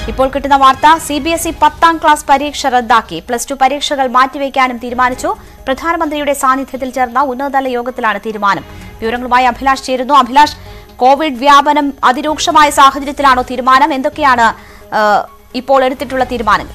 ഇപ്പോൾ കിട്ടുന്ന വാർത്ത സി ബി എസ് ഇ പത്താം ക്ലാസ് പരീക്ഷ റദ്ദാക്കി പ്ലസ് ടു പരീക്ഷകൾ മാറ്റിവെക്കാനും തീരുമാനിച്ചു പ്രധാനമന്ത്രിയുടെ സാന്നിധ്യത്തിൽ ചേർന്ന ഉന്നതതല യോഗത്തിലാണ് തീരുമാനം വിവരങ്ങളുമായി അഭിലാഷ് ചേരുന്നു അഭിലാഷ് കോവിഡ് വ്യാപനം അതിരൂക്ഷമായ സാഹചര്യത്തിലാണോ തീരുമാനം എന്തൊക്കെയാണ് ആ, ഇപ്പോൾ എടുത്തിട്ടുള്ള തീരുമാനങ്ങൾ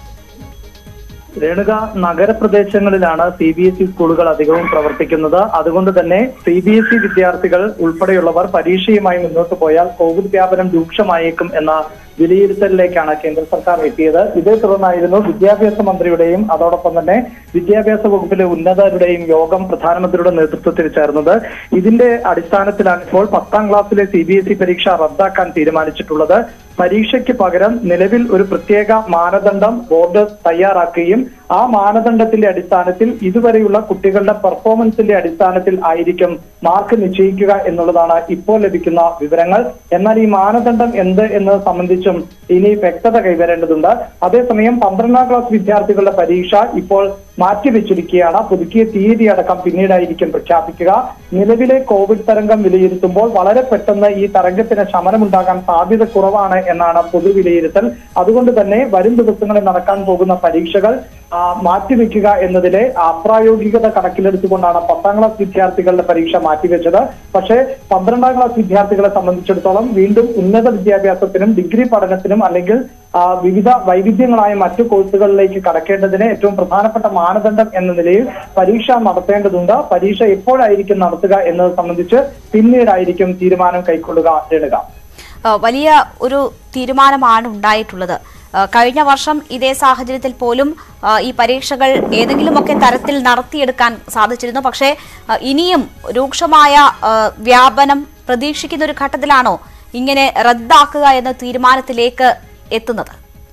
രേണുക നഗരപ്രദേശങ്ങളിലാണ് സി ബി എസ് ഇ സ്കൂളുകൾ അധികവും പ്രവർത്തിക്കുന്നത് അതുകൊണ്ട് തന്നെ സി ബി എസ് ഇ വിദ്യാർത്ഥികൾ ഉൾപ്പെടെയുള്ളവർ പരീക്ഷയുമായി മുന്നോട്ട് പോയാൽ കോവിഡ് വ്യാപനം രൂക്ഷമായേക്കും എന്ന വിലയിരുത്തലിലേക്കാണ് കേന്ദ്ര സർക്കാർ എത്തിയത് ഇതേ തുടർന്നായിരുന്നു വിദ്യാഭ്യാസ മന്ത്രിയുടെയും അതോടൊപ്പം തന്നെ വിദ്യാഭ്യാസ വകുപ്പിലെ ഉന്നതരുടെയും യോഗം പ്രധാനമന്ത്രിയുടെ നേതൃത്വത്തിൽ ചേർന്നത് ഇതിന്റെ അടിസ്ഥാനത്തിലാണ് ഇപ്പോൾ പത്താം ക്ലാസ്സിലെ സി ബി എസ് ഇ പരീക്ഷ റദ്ദാക്കാൻ തീരുമാനിച്ചിട്ടുള്ളത് പരീക്ഷയ്ക്ക് പകരം നിലവിൽ ഒരു പ്രത്യേക മാനദണ്ഡം ബോർഡ് തയ്യാറാക്കുകയും ആ മാനദണ്ഡത്തിന്റെ അടിസ്ഥാനത്തിൽ ഇതുവരെയുള്ള കുട്ടികളുടെ പെർഫോമൻസിന്റെ അടിസ്ഥാനത്തിൽ ആയിരിക്കും മാർക്ക് നിശ്ചയിക്കുക എന്നുള്ളതാണ് ഇപ്പോൾ ലഭിക്കുന്ന വിവരങ്ങൾ എന്നാൽ ഈ മാനദണ്ഡം എന്ത് എന്നത് സംബന്ധിച്ചും ഇനി വ്യക്തത കൈവരേണ്ടതുണ്ട് അതേസമയം പന്ത്രണ്ടാം ക്ലാസ് വിദ്യാർത്ഥികളുടെ പരീക്ഷ ഇപ്പോൾ മാറ്റിവെച്ചിരിക്കുകയാണ് പുതുക്കിയ തീയതി അടക്കം പിന്നീടായിരിക്കും പ്രഖ്യാപിക്കുക നിലവിലെ കോവിഡ് തരംഗം വിലയിരുത്തുമ്പോൾ വളരെ പെട്ടെന്ന് ഈ തരംഗത്തിന് ശമനമുണ്ടാകാൻ സാധ്യത കുറവാണ് എന്നാണ് പൊതു വിലയിരുത്തൽ അതുകൊണ്ട് തന്നെ വരും ദിവസങ്ങളിൽ നടക്കാൻ പോകുന്ന പരീക്ഷകൾ ആ, മാറ്റിവെക്കുക എന്നതിലെ അപ്രായോഗികത കണക്കിലെടുത്തുകൊണ്ടാണ് പത്താം ക്ലാസ് വിദ്യാർത്ഥികളുടെ പരീക്ഷ മാറ്റിവെച്ചത് പക്ഷേ പന്ത്രണ്ടാം ക്ലാസ് വിദ്യാർത്ഥികളെ സംബന്ധിച്ചിടത്തോളം വീണ്ടും ഉന്നത വിദ്യാഭ്യാസത്തിനും ഡിഗ്രി പഠനത്തിനും അല്ലെങ്കിൽ ആ, വിവിധ വൈവിധ്യങ്ങളായ മറ്റു കോഴ്സുകളിലേക്ക് കടക്കേണ്ടതിന് ഏറ്റവും പ്രധാനപ്പെട്ട മാനദണ്ഡം എന്ന നിലയിൽ പരീക്ഷ നടത്തേണ്ടതുണ്ട് പരീക്ഷ എപ്പോഴായിരിക്കും നടത്തുക എന്നത് സംബന്ധിച്ച് പിന്നീടായിരിക്കും തീരുമാനം കൈക്കൊള്ളുക രേണുക ആ, വലിയ ഒരു തീരുമാനമാണ് ഉണ്ടായിട്ടുള്ളത് ആ, കഴിഞ്ഞ വർഷം ഇതേ സാഹചര്യത്തിൽ പോലും ആ, ഈ പരീക്ഷകൾ ഏതെങ്കിലുമൊക്കെ തരത്തിൽ നടത്തിയെടുക്കാൻ സാധിച്ചിരുന്നു പക്ഷേ ആ, ഇനിയും രൂക്ഷമായ ആ, വ്യാപനം പ്രതീക്ഷിക്കുന്ന ഒരു ഘട്ടത്തിലാണോ ഇങ്ങനെ റദ്ദാക്കുക എന്ന തീരുമാനത്തിലേക്ക് എത്തുന്നത്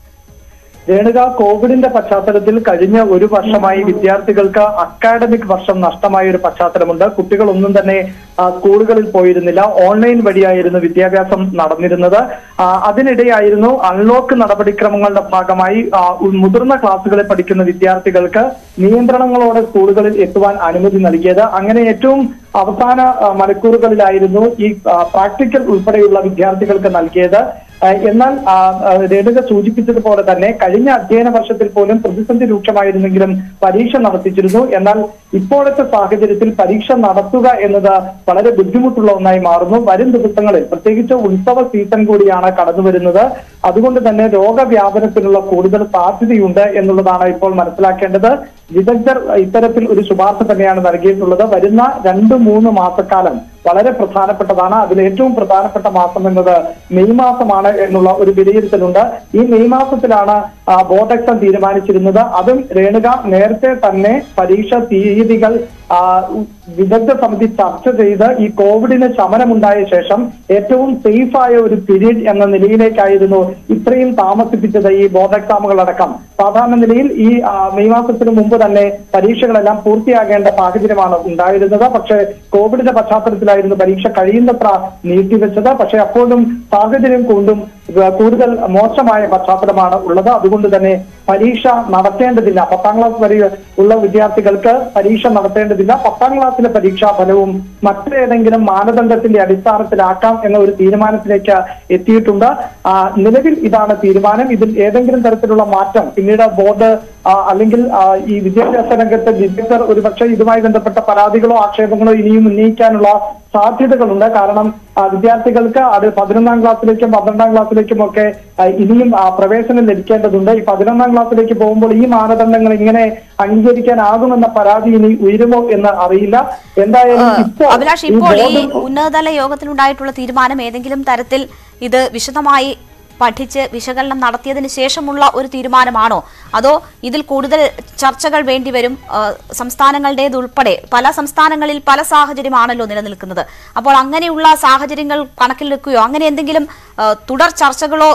രേണുക കോവിഡിന്റെ പശ്ചാത്തലത്തിൽ കഴിഞ്ഞ ഒരു വർഷമായി വിദ്യാർത്ഥികൾക്ക് അക്കാഡമിക് വർഷം നഷ്ടമായ ഒരു പശ്ചാത്തലമുണ്ട് കുട്ടികളൊന്നും തന്നെ ആ, സ്കൂളുകളിൽ പോയിരുന്നില്ല ഓൺലൈൻ വഴിയായിരുന്നു വിദ്യാഭ്യാസം നടന്നിരുന്നത് ആ, അതിനിടെയായിരുന്നു അൺലോക്ക് നടപടിക്രമങ്ങളുടെ ഭാഗമായി ആ, ഉ- മുതിർന്ന ക്ലാസ്സുകളിൽ പഠിക്കുന്ന വിദ്യാർത്ഥികൾക്ക് നിയന്ത്രണങ്ങളോടെ സ്കൂളുകളിൽ എത്തുവാൻ അനുമതി നൽകിയത് അങ്ങനെ ഏറ്റവും അവസാന ആ, മണിക്കൂറുകളിലായിരുന്നു ഈ ആ, പ്രാക്ടിക്കൽ ഉൾപ്പെടെയുള്ള വിദ്യാർത്ഥികൾക്ക് നൽകിയത് ആ, എന്നാൽ ആ, ആ, രേണുക സൂചിപ്പിച്ചതുപോലെ തന്നെ കഴിഞ്ഞ അധ്യയന വർഷത്തിൽ പോലും പ്രതിസന്ധി രൂക്ഷമായിരുന്നെങ്കിലും പരീക്ഷ നടത്തിച്ചിരുന്നു എന്നാൽ ഇപ്പോഴത്തെ സാഹചര്യത്തിൽ പരീക്ഷ നടത്തുക എന്നത് വളരെ ബുദ്ധിമുട്ടുള്ള ഒന്നായി മാറുന്നു വരും ദിവസങ്ങളിൽ പ്രത്യേകിച്ച് ഉത്സവ സീസൺ കൂടിയാണ് കടന്നു വരുന്നത് അതുകൊണ്ട് തന്നെ രോഗവ്യാപനത്തിനുള്ള കൂടുതൽ സാധ്യതയുണ്ട് എന്നുള്ളതാണ് ഇപ്പോൾ മനസ്സിലാക്കേണ്ടത് വിദഗ്ധർ ഇത്തരത്തിൽ ഒരു ശുപാർശ തന്നെയാണ് നൽകിയിട്ടുള്ളത് വരുന്ന രണ്ട് മൂന്ന് മാസക്കാലം വളരെ പ്രധാനപ്പെട്ടതാണ് അതിൽ ഏറ്റവും പ്രധാനപ്പെട്ട മാസം എന്നത് മെയ് മാസമാണ് എന്നുള്ള ഒരു വിലയിരുത്തലുണ്ട് ഈ മെയ് മാസത്തിലാണ് ആ, ബോർഡ് എക്സാം തീരുമാനിച്ചിരുന്നത് അതും രേണുക നേരത്തെ തന്നെ പരീക്ഷ തീയതികൾ ആ, വിദഗ്ധ സമിതി ചർച്ച ചെയ്ത് ഈ കോവിഡിന് ശമനമുണ്ടായ ശേഷം ഏറ്റവും സേഫ് ആയ ഒരു പീരീഡ് എന്ന നിലയിലേക്കായിരുന്നു ഇത്രയും താമസിപ്പിച്ചത് ഈ ബോർഡ് എക്സാമുകൾ അടക്കം സാധാരണ നിലയിൽ ഈ ആ, മെയ് മാസത്തിന് മുമ്പ് തന്നെ പരീക്ഷകളെല്ലാം പൂർത്തിയാകേണ്ട സാഹചര്യമാണ് ഉണ്ടായിരുന്നത് പക്ഷേ കോവിഡിന്റെ പശ്ചാത്തലത്തിലായിരുന്നു പരീക്ഷ കഴിയുന്നത്ര നീട്ടിവെച്ചത് പക്ഷേ അപ്പോഴും സാഹചര്യം കൊണ്ടും ഏഹ്, കൂടുതൽ മോശമായ പശ്ചാത്തലമാണ് ഉള്ളത് അതുകൊണ്ട് തന്നെ പരീക്ഷ നടത്തേണ്ടതില്ല പത്താം ക്ലാസ് വരെ ഉള്ള വിദ്യാർത്ഥികൾക്ക് പരീക്ഷ നടത്തേണ്ടതില്ല പത്താം ക്ലാസ്സിലെ പരീക്ഷാ ഫലവും മറ്റേതെങ്കിലും മാനദണ്ഡത്തിന്റെ അടിസ്ഥാനത്തിലാക്കാം എന്ന ഒരു തീരുമാനത്തിലേക്ക് എത്തിയിട്ടുണ്ട് ആ, നിലവിൽ ഇതാണ് തീരുമാനം ഇതിൽ ഏതെങ്കിലും തരത്തിലുള്ള മാറ്റം പിന്നീട് ബോർഡ് ആ, അല്ലെങ്കിൽ ആ, ഈ വിദ്യാഭ്യാസ രംഗത്തെ വിദഗ്ധർ ഒരുപക്ഷെ ഇതുമായി ബന്ധപ്പെട്ട പരാതികളോ ആക്ഷേപങ്ങളോ ഇനിയും ഉന്നയിക്കാനുള്ള സാധ്യതകളുണ്ട് കാരണം ആ, വിദ്യാർത്ഥികൾക്ക് അത് പതിനൊന്നാം ക്ലാസ്സിലേക്കും പന്ത്രണ്ടാം ക്ലാസ്സിലേക്കും ഒക്കെ ആ, ഇനിയും ആ, പ്രവേശനം ലഭിക്കേണ്ടതുണ്ട് ഈ പതിനൊന്നാം ക്ലാസ്സിലേക്ക് പോകുമ്പോൾ ഈ മാനദണ്ഡങ്ങൾ ഇങ്ങനെ അംഗീകരിക്കാനാകുമെന്ന പരാതി ഇനി ഉയരുമോ എന്ന് അറിയില്ല എന്തായാലും ഇപ്പോൾ അഭിലാഷ് ഈ ഇപ്പോൾ ഈ ബോർഡ് ഉന്നതതല യോഗത്തിലുണ്ടായിട്ടുള്ള തീരുമാനം ഏതെങ്കിലും തരത്തിൽ ഇത് വിശദമായി പഠിച്ച് വിശകലനം നടത്തിയതിന് ശേഷമുള്ള ഒരു തീരുമാനമാണോ അതോ ഇതിൽ കൂടുതൽ ചർച്ചകൾ വേണ്ടിവരും ആ, സംസ്ഥാനങ്ങളുടേതുൾപ്പെടെ പല സംസ്ഥാനങ്ങളിൽ പല സാഹചര്യമാണല്ലോ നിലനിൽക്കുന്നത് അപ്പോൾ അങ്ങനെയുള്ള സാഹചര്യങ്ങൾ കണക്കിലെടുക്കുകയോ അങ്ങനെ എന്തെങ്കിലും ആ, തുടർ ചർച്ചകളോ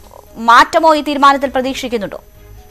മാറ്റമോ ഈ തീരുമാനത്തിൽ പ്രതീക്ഷിക്കുന്നുണ്ടോ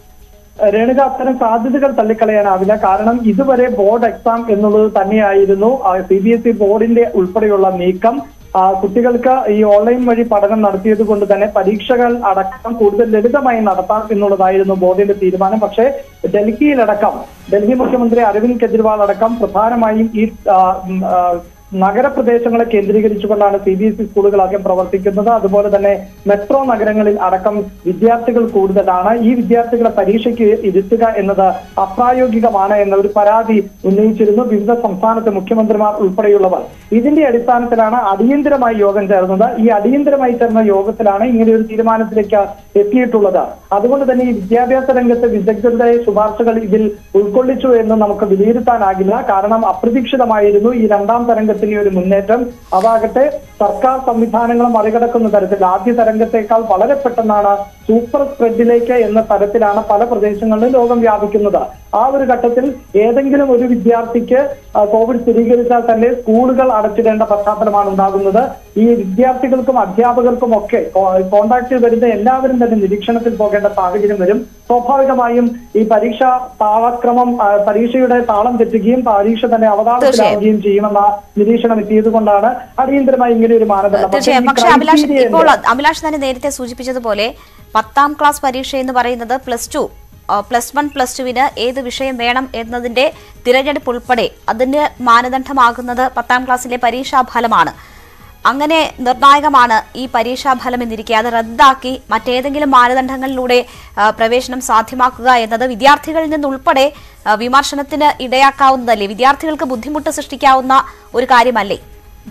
രേണുക അത്തരം സാധ്യതകൾ തള്ളിക്കളയാനാവില്ല കാരണം ഇതുവരെ ബോർഡ് എക്സാം എന്നുള്ളത് തന്നെയായിരുന്നു സി ബി എസ് ഇ ബോർഡിന്റെ ഉൾപ്പെടെയുള്ള നീക്കം ആ, കുട്ടികൾക്ക് ഈ ഓൺലൈൻ വഴി പഠനം നടത്തിയത് കൊണ്ട് തന്നെ പരീക്ഷകൾ അടക്കം കൂടുതൽ ലളിതമായി നടത്താം എന്നുള്ളതായിരുന്നു ബോർഡിന്റെ തീരുമാനം പക്ഷേ ഡൽഹിയിലടക്കം ഡൽഹി മുഖ്യമന്ത്രി അരവിന്ദ് കെജ്രിവാൾ അടക്കം പ്രധാനമായും ഈ ആ, ഉം, ആ, നഗരപ്രദേശങ്ങളെ കേന്ദ്രീകരിച്ചുകൊണ്ടാണ് സി ബി എസ് ഇ സ്കൂളുകളൊക്കെ പ്രവർത്തിക്കുന്നത് അതുപോലെ തന്നെ മെട്രോ നഗരങ്ങളിൽ അടക്കം വിദ്യാർത്ഥികൾ കൂടുതലാണ് ഈ വിദ്യാർത്ഥികളെ പരീക്ഷയ്ക്ക് ഇരുത്തുക എന്നത് അപ്രായോഗികമാണ് എന്ന ഒരു പരാതി ഉന്നയിച്ചിരുന്നു വിവിധ സംസ്ഥാനത്തെ മുഖ്യമന്ത്രിമാർ ഉൾപ്പെടെയുള്ളവർ ഇതിന്റെ അടിസ്ഥാനത്തിലാണ് അടിയന്തരമായി യോഗം ചേർന്നത് ഈ അടിയന്തരമായി ചേർന്ന യോഗത്തിലാണ് ഇങ്ങനെ ഒരു തീരുമാനത്തിലേക്ക് എത്തിയിട്ടുള്ളത് അതുകൊണ്ട് തന്നെ ഈ വിദ്യാഭ്യാസ രംഗത്തെ വിദഗ്ധരുടെ ശുപാർശകൾ ഇതിൽ ഉൾക്കൊള്ളിച്ചു എന്ന് നമുക്ക് വിലയിരുത്താനാകില്ല കാരണം അപ്രതീക്ഷിതമായിരുന്നു ഈ രണ്ടാം തരംഗത്തിന്റെ ഒരു മുന്നേറ്റം അതാകട്ടെ സർക്കാർ സംവിധാനങ്ങൾ മറികടക്കുന്ന തരത്തിൽ ആദ്യ തരംഗത്തേക്കാൾ വളരെ പെട്ടെന്നാണ് സൂപ്പർ സ്പ്രെഡിലേക്ക് എന്ന തരത്തിലാണ് പല പ്രദേശങ്ങളിലും രോഗം വ്യാപിക്കുന്നത് ആ ഒരു ഘട്ടത്തിൽ ഏതെങ്കിലും ഒരു വിദ്യാർത്ഥിക്ക് ആ, കോവിഡ് സ്ഥിരീകരിച്ചാൽ തന്നെ സ്കൂളുകൾ അടച്ചിടേണ്ട പശ്ചാത്തലമാണ് ഉണ്ടാകുന്നത് ഈ വിദ്യാർത്ഥികൾക്കും അധ്യാപകർക്കും ഒക്കെ കോണ്ടാക്ട് വരുന്ന എല്ലാവരും തന്നെ നിരീക്ഷണത്തിൽ പോകേണ്ട സാഹചര്യം വരും സ്വാഭാവികമായും ഈ പരീക്ഷ താളക്രമം ആ, പരീക്ഷയുടെ താളം തെറ്റുകയും പരീക്ഷ തന്നെ അവതാളത്തിലാവുകയും ചെയ്യുമെന്ന നിരീക്ഷണം എത്തിയത് കൊണ്ടാണ് അടിയന്തരമായി ഇങ്ങനെ ഒരു മാനദണ്ഡം പക്ഷേ തീർച്ചയായും ഈ പക്ഷേ അഭിലാഷ് criteria ഇപ്പോൾ ഉണ്ട്. അഭിലാഷ് തന്നെ നേരത്തെ സൂചിപ്പിച്ചതുപോലെ പത്താം ക്ലാസ് പരീക്ഷ എന്ന് പറയുന്നത് plus two plus one plus ടുവിന് ഏത് വിഷയം വേണം എന്നതിന്റെ തിരഞ്ഞെടുപ്പ് ഉൾപ്പെടെ അതിന് മാനദണ്ഡമാകുന്നത് പത്താം ക്ലാസ്സിലെ പരീക്ഷാ ഫലമാണ് അങ്ങനെ നിർണായകമാണ് ഈ പരീക്ഷാ ഫലം എന്നിരിക്കെ അത് റദ്ദാക്കി മറ്റേതെങ്കിലും മാനദണ്ഡങ്ങളിലൂടെ ആ, പ്രവേശനം സാധ്യമാക്കുക എന്നത് വിദ്യാർത്ഥികളിൽ നിന്നുൾപ്പെടെ ആ, വിമർശനത്തിന് ഇടയാക്കാവുന്നതല്ലേ വിദ്യാർത്ഥികൾക്ക് ബുദ്ധിമുട്ട് സൃഷ്ടിക്കാവുന്ന ഒരു കാര്യമല്ലേ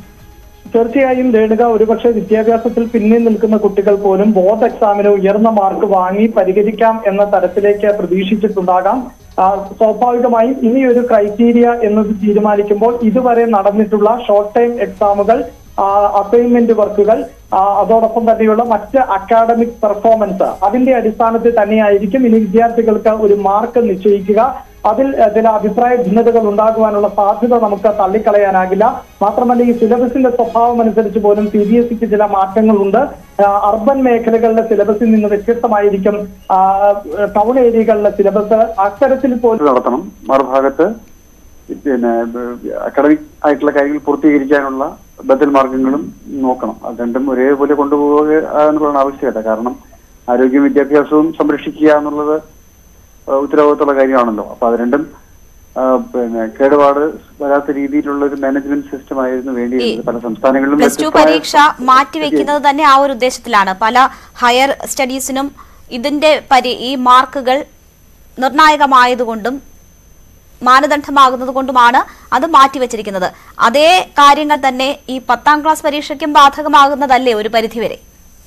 തീർച്ചയായും രേണുക ഒരുപക്ഷെ വിദ്യാഭ്യാസത്തിൽ പിന്നിൽ നിൽക്കുന്ന കുട്ടികൾ പോലും ബോർഡ് എക്സാമിന് ഉയർന്ന മാർക്ക് വാങ്ങി പരിഹരിക്കാം എന്ന തരത്തിലേക്ക് പ്രതീക്ഷിച്ചിട്ടുണ്ടാകാം ആ, സ്വാഭാവികമായും ഇനി ഒരു ക്രൈറ്റീരിയ എന്നത് തീരുമാനിക്കുമ്പോൾ ഇതുവരെ നടന്നിട്ടുള്ള ഷോർട്ട് ടൈം എക്സാമുകൾ അസൈൻമെന്റ് വർക്കുകൾ ആ, അതോടൊപ്പം തന്നെയുള്ള മറ്റ് അക്കാഡമിക് പെർഫോമൻസ് അതിന്റെ അടിസ്ഥാനത്തിൽ തന്നെയായിരിക്കും ഇനി വിദ്യാർത്ഥികൾക്ക് ഒരു മാർക്ക് നിശ്ചയിക്കുക അതിൽ ഏഹ്, ചില അഭിപ്രായ ഭിന്നതകൾ ഉണ്ടാകുവാനുള്ള സാധ്യത നമുക്ക് തള്ളിക്കളയാനാകില്ല മാത്രമല്ല ഈ സിലബസിന്റെ സ്വഭാവം അനുസരിച്ച് പോലും സി ബി എസ് സിക്ക് ചില മാറ്റങ്ങളുണ്ട് ആഹ്, അർബൻ മേഖലകളിലെ സിലബസിൽ നിന്ന് വ്യത്യസ്തമായിരിക്കും ആഹ്, ടൗൺ ഏരിയകളിലെ സിലബസ് അത്തരത്തിൽ പോലും ഇത് നടത്തണം മറുഭാഗത്ത് പിന്നെ അക്കാഡമിക് ആയിട്ടുള്ള കാര്യങ്ങൾ പൂർത്തീകരിക്കാനുള്ള ബദൽ മാർഗങ്ങളും നോക്കണം അത് രണ്ടും ഒരേപോലെ കൊണ്ടുപോവുക എന്നുള്ളതാണ് ആവശ്യകത കാരണം ആരോഗ്യവും വിദ്യാഭ്യാസവും സംരക്ഷിക്കുക എന്നുള്ളത് ആ, ഉത്തരവാദിത്തമുള്ള കാര്യമാണല്ലോ അപ്പൊ അത് രണ്ടും ആ, പിന്നെ കേടുപാട് വരാത്ത രീതിയിലുള്ള ഒരു മാനേജ്മെന്റ് സിസ്റ്റം ആയിരുന്നു വേണ്ടിയിരുന്നത് പല സംസ്ഥാനങ്ങളിലും പ്ലസ് ടു വ്യത്യസ്തമായ- പരീക്ഷ മാറ്റിവെക്കുന്നത് തന്നെ ആ ഒരു ഉദ്ദേശത്തിലാണ് പല ഹയർ സ്റ്റഡീസിനും ഇതിന്റെ പരി ഈ മാർക്കുകൾ നിർണായകമായതുകൊണ്ടും മാനദണ്ഡമാകുന്നത് കൊണ്ടുമാണ് അത് മാറ്റിവെച്ചിരിക്കുന്നത് അതേ കാര്യങ്ങൾ തന്നെ ഈ പത്താം ക്ലാസ് പരീക്ഷയ്ക്കും ബാധകമാകുന്നതല്ലേ ഒരു പരിധിവരെ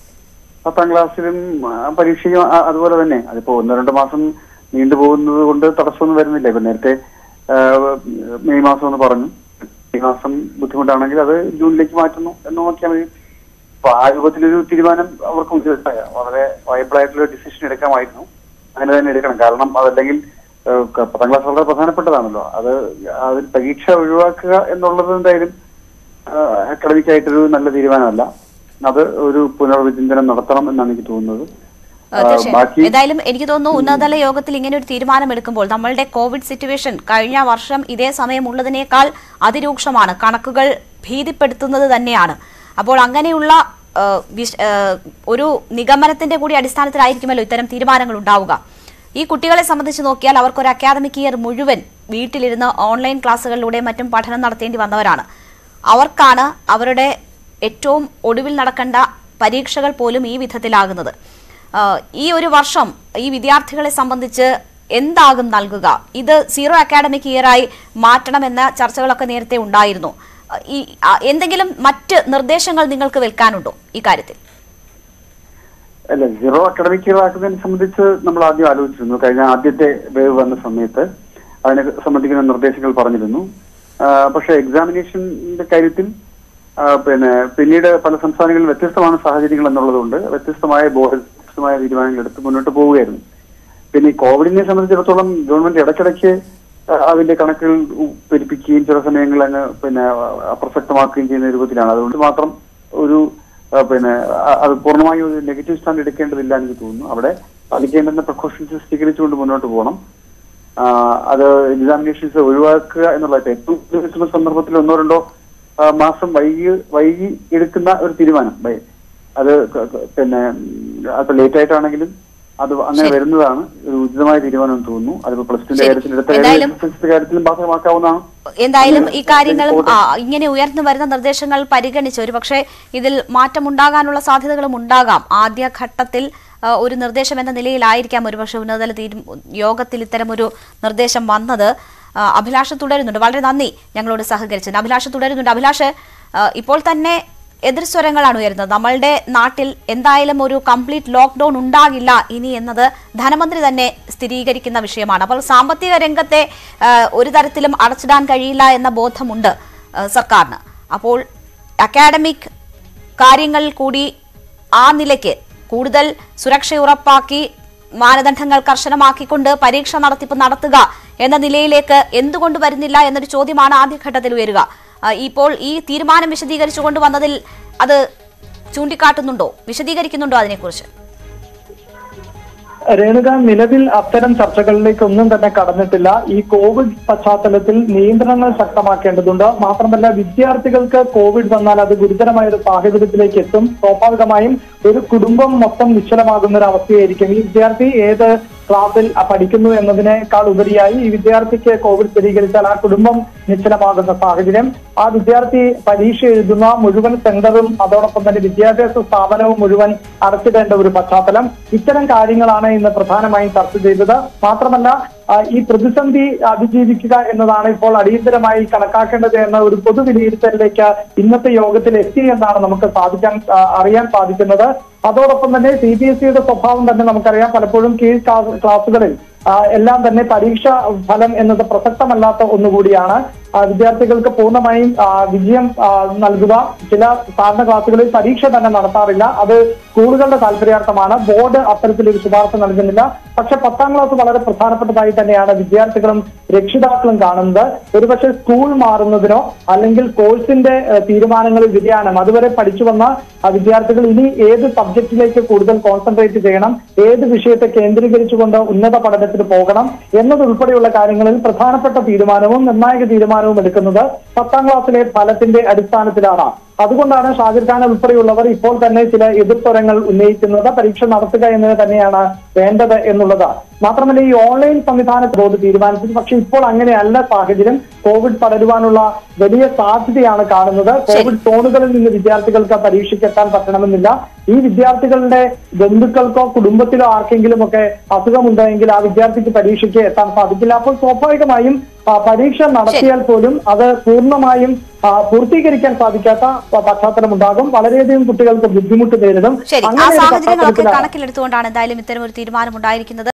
പത്താം ക്ലാസ്സിലും ആ, പരീക്ഷയും ആ, അതുപോലെ തന്നെ അതിപ്പോ ഒന്ന് രണ്ട് മാസം നീണ്ടുപോകുന്നത് കൊണ്ട് തടസ്സമൊന്നും വരുന്നില്ല ഇപ്പൊ നേരത്തെ ആ, മെയ് മാസം എന്ന് പറഞ്ഞു മെയ് മാസം ബുദ്ധിമുട്ടാണെങ്കിൽ അത് ജൂണിലേക്ക് മാറ്റുന്നു എന്ന് നോക്കിയാൽ മതി അപ്പൊ ആ രൂപത്തിലൊരു തീരുമാനം അവർക്ക് ഉചിതമായ വളരെ വയബിൾ ആയിട്ടുള്ള ഡിസിഷൻ എടുക്കാമായിരുന്നു അങ്ങനെ തന്നെ എടുക്കണം കാരണം അതല്ലെങ്കിൽ ആ, ക- പത്താം ക്ലാസ് വളരെ പ്രധാനപ്പെട്ടതാണല്ലോ അത് അതിൽ പരീക്ഷ ഒഴിവാക്കുക എന്നുള്ളത് എന്തായാലും അക്കാഡമിക് ആയിട്ടൊരു നല്ല തീരുമാനമല്ല അത് ഒരു പുനർവിചിന്തനം നടത്തണം എന്നാണ് എനിക്ക് തോന്നുന്നത് ആ, ആ, തീർച്ചയായും ബാക്കി ഏതായാലും എനിക്ക് തോന്നുന്നു ഉന്നതതല യോഗത്തിൽ ഇങ്ങനെ ഒരു തീരുമാനം എടുക്കുമ്പോൾ നമ്മളുടെ കോവിഡ് സിറ്റുവേഷൻ കഴിഞ്ഞ വർഷം ഇതേ സമയം ഉള്ളതിനേക്കാൾ അതിരൂക്ഷമാണ് കണക്കുകൾ ഭീതിപ്പെടുത്തുന്നത് തന്നെയാണ് അപ്പോൾ അങ്ങനെയുള്ള ആ, വിശ- ആ, ഒരു നിഗമനത്തിന്റെ കൂടി അടിസ്ഥാനത്തിലായിരിക്കുമല്ലോ ഇത്തരം തീരുമാനങ്ങൾ ഉണ്ടാവുക ഈ കുട്ടികളെ സംബന്ധിച്ച് നോക്കിയാൽ അവർക്കൊരു അക്കാദമിക് ഇയർ മുഴുവൻ വീട്ടിലിരുന്ന് ഓൺലൈൻ ക്ലാസ്സുകളിലൂടെ മറ്റും പഠനം നടത്തേണ്ടി വന്നവരാണ് അവർക്കാണ് അവരുടെ ഏറ്റവും ഒടുവിൽ നടക്കേണ്ട പരീക്ഷകൾ പോലും ഈ വിധത്തിലാകുന്നത് ആഹ് ഈ ഒരു വർഷം ഈ വിദ്യാർത്ഥികളെ സംബന്ധിച്ച് എന്താകും നൽകുക ഇത് സീറോ അക്കാഡമിക് ഇയറായി മാറ്റണമെന്ന ചർച്ചകളൊക്കെ നേരത്തെ ഉണ്ടായിരുന്നു ആഹ് ഈ ആ, എന്തെങ്കിലും മറ്റ് നിർദ്ദേശങ്ങൾ നിങ്ങൾക്ക് വെൽക്കാനുണ്ടോ ഈ കാര്യത്തിൽ അല്ല സീറോ അക്കാഡമിക് ഇയർ ആക്കുന്നതിനെ സംബന്ധിച്ച് നമ്മൾ ആദ്യം ആലോചിച്ചിരുന്നു കഴിഞ്ഞ ആദ്യത്തെ വേവ് വന്ന സമയത്ത് അതിനെ സംബന്ധിക്കുന്ന നിർദ്ദേശങ്ങൾ പറഞ്ഞിരുന്നു ആ, പക്ഷേ എക്സാമിനേഷന്റെ കാര്യത്തിൽ ആ, പിന്നെ പിന്നീട് പല സംസ്ഥാനങ്ങളിൽ വ്യത്യസ്തമാണ് സാഹചര്യങ്ങൾ എന്നുള്ളതുകൊണ്ട് വ്യത്യസ്തമായ ബോർഡ് വ്യത്യസ്തമായ തീരുമാനങ്ങൾ എടുത്ത് മുന്നോട്ട് പോവുകയായിരുന്നു പിന്നെ ഈ കോവിഡിനെ സംബന്ധിച്ചിടത്തോളം ഗവൺമെന്റ് ഇടയ്ക്കിടയ്ക്ക് ആ, അതിന്റെ കണക്കുകൾ ഉ- പെരുപ്പിക്കുകയും ചില സമയങ്ങളിൽ അങ്ങ് പിന്നെ അപ്രസക്തമാക്കുകയും ചെയ്യുന്ന രൂപത്തിലാണ് അതുകൊണ്ട് മാത്രം ഒരു ആ, പിന്നെ ആ, അത് പൂർണ്ണമായും ഒരു നെഗറ്റീവ് സ്റ്റാൻഡ് എടുക്കേണ്ടതില്ല എന്ന് എനിക്ക് തോന്നുന്നു അവിടെ പാലിക്കേണ്ടുന്ന പ്രിക്കോഷൻസ് സ്വീകരിച്ചുകൊണ്ട് മുന്നോട്ട് പോകണം ആ, അത് എക്സാമിനേഷൻസ് ഒഴിവാക്കുക എന്നുള്ളത് ഏറ്റവും കൂടുതൽ സന്ദർഭത്തിൽ ഒന്നോ രണ്ടോ ആ, മാസം വൈകി വൈകി എടുക്കുന്ന ഒരു തീരുമാനം ബൈ- അത് ക- ക- പിന്നെ ഉം, അത് ലേറ്റ് ആയിട്ടാണെങ്കിലും അത് അങ്ങനെ വരുന്നതാണ് ഒരു ഉചിതമായ തീരുമാനം എന്ന് തോന്നുന്നു അതിപ്പോ പ്ലസ് ടുന്റെ ശരി. കാര്യത്തിൽ എടുത്ത എന്തായാലും- കാര്യത്തിലും ബാധകമാക്കാവുന്നതാണ് എന്തായാലും ഈ കാര്യങ്ങളും ആ, ഇങ്ങനെ ഉയർന്നു വരുന്ന നിർദ്ദേശങ്ങൾ പരിഗണിച്ച് ഒരു പക്ഷേ ഇതിൽ മാറ്റമുണ്ടാകാനുള്ള സാധ്യതകളും ഉണ്ടാകാം ആദ്യഘട്ടത്തിൽ ആ, ഒരു നിർദ്ദേശം എന്ന നിലയിലായിരിക്കാം ഒരുപക്ഷെ ഉന്നതതല തീരു യോഗത്തിൽ ഇത്തരമൊരു നിർദ്ദേശം വന്നത് ആ, അഭിലാഷ് തുടരുന്നുണ്ട് വളരെ നന്ദി ഞങ്ങളോട് സഹകരിച്ചത് അഭിലാഷ് തുടരുന്നുണ്ട് അഭിലാഷ് ആ, ഇപ്പോൾ തന്നെ എതിർസ്വരങ്ങളാണ് ഉയരുന്നത് നമ്മളുടെ നാട്ടിൽ എന്തായാലും ഒരു കംപ്ലീറ്റ് ലോക്ക്ഡൌൺ ഉണ്ടാകില്ല ഇനി എന്നത് ധനമന്ത്രി തന്നെ സ്ഥിരീകരിക്കുന്ന വിഷയമാണ് അപ്പോൾ സാമ്പത്തിക രംഗത്തെ ആ, ഒരു തരത്തിലും അടച്ചിടാൻ കഴിയില്ല എന്ന ബോധമുണ്ട് ആ, സർക്കാരിന് അപ്പോൾ അക്കാഡമിക് കാര്യങ്ങൾ കൂടി ആ നിലയ്ക്ക് കൂടുതൽ സുരക്ഷ ഉറപ്പാക്കി മാനദണ്ഡങ്ങൾ കർശനമാക്കിക്കൊണ്ട് പരീക്ഷ നടത്തിപ്പ് നടത്തുക എന്ന നിലയിലേക്ക് എന്തുകൊണ്ട് വരുന്നില്ല എന്നൊരു ചോദ്യമാണ് ആദ്യഘട്ടത്തിൽ ഉയരുക ആ, ഇപ്പോൾ ഈ തീരുമാനം വിശദീകരിച്ചുകൊണ്ട് വന്നതിൽ അത് ചൂണ്ടിക്കാട്ടുന്നുണ്ടോ വിശദീകരിക്കുന്നുണ്ടോ അതിനെക്കുറിച്ച് രേണുക നിലവിൽ അത്തരം ചർച്ചകളിലേക്ക് ഒന്നും തന്നെ കടന്നിട്ടില്ല ഈ കോവിഡ് പശ്ചാത്തലത്തിൽ നിയന്ത്രണങ്ങൾ ശക്തമാക്കേണ്ടതുണ്ട് മാത്രമല്ല വിദ്യാർത്ഥികൾക്ക് കോവിഡ് വന്നാൽ അത് ഗുരുതരമായ ഒരു സാഹചര്യത്തിലേക്ക് എത്തും സ്വാഭാവികമായും ഒരു കുടുംബം മൊത്തം നിശ്ചലമാകുന്ന ഒരു അവസ്ഥയായിരിക്കും ഈ വിദ്യാർത്ഥി ഏത് ക്ലാസ്സിൽ പഠിക്കുന്നു എന്നതിനേക്കാൾ ഉപരിയായി ഈ വിദ്യാർത്ഥിക്ക് കോവിഡ് സ്ഥിരീകരിച്ചാൽ ആ കുടുംബം നിശ്ചലമാകുന്ന സാഹചര്യം ആ വിദ്യാർത്ഥി പരീക്ഷ എഴുതുന്ന മുഴുവൻ സെന്ററും അതോടൊപ്പം തന്നെ വിദ്യാഭ്യാസ സ്ഥാപനവും മുഴുവൻ അടച്ചിടേണ്ട ഒരു പശ്ചാത്തലം ഇത്തരം കാര്യങ്ങളാണ് ഇന്ന് പ്രധാനമായും ചർച്ച ചെയ്തത് മാത്രമല്ല ആ, ഈ പ്രതിസന്ധി അതിജീവിക്കുക എന്നതാണ് ഇപ്പോൾ അടിയന്തരമായി കണക്കാക്കേണ്ടത് എന്ന ഒരു പൊതു വിലയിരുത്തലിലേക്ക് ഇന്നത്തെ യോഗത്തിൽ എത്തി എന്നാണ് നമുക്ക് സാധിക്കാൻ ആ, അറിയാൻ സാധിക്കുന്നത് അതോടൊപ്പം തന്നെ സി ബി എസ് ഇയുടെ സ്വഭാവം തന്നെ നമുക്കറിയാം പലപ്പോഴും കീഴ് ക്ലാസ് ക്ലാസ്സുകളിൽ ആ, എല്ലാം തന്നെ പരീക്ഷ ഫലം എന്നത് പ്രസക്തമല്ലാത്ത ഒന്നുകൂടിയാണ് ആ, വിദ്യാർത്ഥികൾക്ക് പൂർണ്ണമായും ആ, വിജയം ആ, നൽകുക ചില സാധാരണ ക്ലാസ്സുകളിൽ പരീക്ഷ തന്നെ നടത്താറില്ല അത് സ്കൂളുകളുടെ താല്പര്യാർത്ഥമാണ് ബോർഡ് അത്തരത്തിലൊരു ശുപാർശ നൽകുന്നില്ല പക്ഷെ പത്താം ക്ലാസ് വളരെ പ്രധാനപ്പെട്ടതായി തന്നെയാണ് വിദ്യാർത്ഥികളും രക്ഷിതാക്കളും കാണുന്നത് ഒരുപക്ഷെ സ്കൂൾ മാറുന്നതിനോ അല്ലെങ്കിൽ കോഴ്സിന്റെ ഏഹ്, തീരുമാനങ്ങളിൽ വ്യതിയാനം അതുവരെ പഠിച്ചു വന്ന ആ വിദ്യാർത്ഥികൾ ഇനി ഏത് സബ്ജക്റ്റിലേക്ക് കൂടുതൽ കോൺസെൻട്രേറ്റ് ചെയ്യണം ഏത് വിഷയത്തെ കേന്ദ്രീകരിച്ചുകൊണ്ട് ഉന്നത പഠനത്തിന് പോകണം എന്നതുൾപ്പെടെയുള്ള കാര്യങ്ങളിൽ പ്രധാനപ്പെട്ട തീരുമാനവും നിർണായക തീരുമാനവും എടുക്കുന്നത് പത്താം ക്ലാസ്സിലെ ഫലത്തിന്റെ അടിസ്ഥാനത്തിലാണ് അതുകൊണ്ടാണ് ഷാജിർ ഖാൻ ഉൾപ്പെടെയുള്ളവർ ഇപ്പോൾ തന്നെ ചില എതിർസ്വരങ്ങൾ ഉന്നയിക്കുന്നത് പരീക്ഷ നടത്തുക എന്നത് തന്നെയാണ് വേണ്ടത് എന്നുള്ളത് മാത്രമല്ല ഈ ഓൺലൈൻ സംവിധാന ബോർഡ് തീരുമാനിച്ചത് പക്ഷെ ഇപ്പോൾ അങ്ങനെയല്ല സാഹചര്യം കോവിഡ് പടരുവാനുള്ള വലിയ സാധ്യതയാണ് കാണുന്നത് കോവിഡ് സോണുകളിൽ നിന്ന് വിദ്യാർത്ഥികൾക്ക് പരീക്ഷയ്ക്ക് എത്താൻ പറ്റണമെന്നില്ല ഈ വിദ്യാർത്ഥികളുടെ ബന്ധുക്കൾക്കോ കുടുംബത്തിലോ ആർക്കെങ്കിലും ഒക്കെ അസുഖമുണ്ടെങ്കിൽ ആ വിദ്യാർത്ഥിക്ക് പരീക്ഷയ്ക്ക് എത്താൻ സാധിക്കില്ല അപ്പോൾ സ്വാഭാവികമായും ആ, പരീക്ഷ നടത്തിയാൽ പോലും അത് പൂർണ്ണമായും ആ, പൂർത്തീകരിക്കാൻ സാധിക്കാത്ത പശ്ചാത്തലം ഉണ്ടാകും വളരെയധികം കുട്ടികൾക്ക് ബുദ്ധിമുട്ട് നേരിടും ശരി ആ അങ്ങനെ ഒരു സാഹചര്യങ്ങളൊക്കെ പശ്ചാത്തലത്തിലാണ് കണക്കിലെടുത്തുകൊണ്ടാണ് എന്തായാലും ഇത്തരം ഒരു തീരുമാനം ഉണ്ടായിരിക്കുന്നത്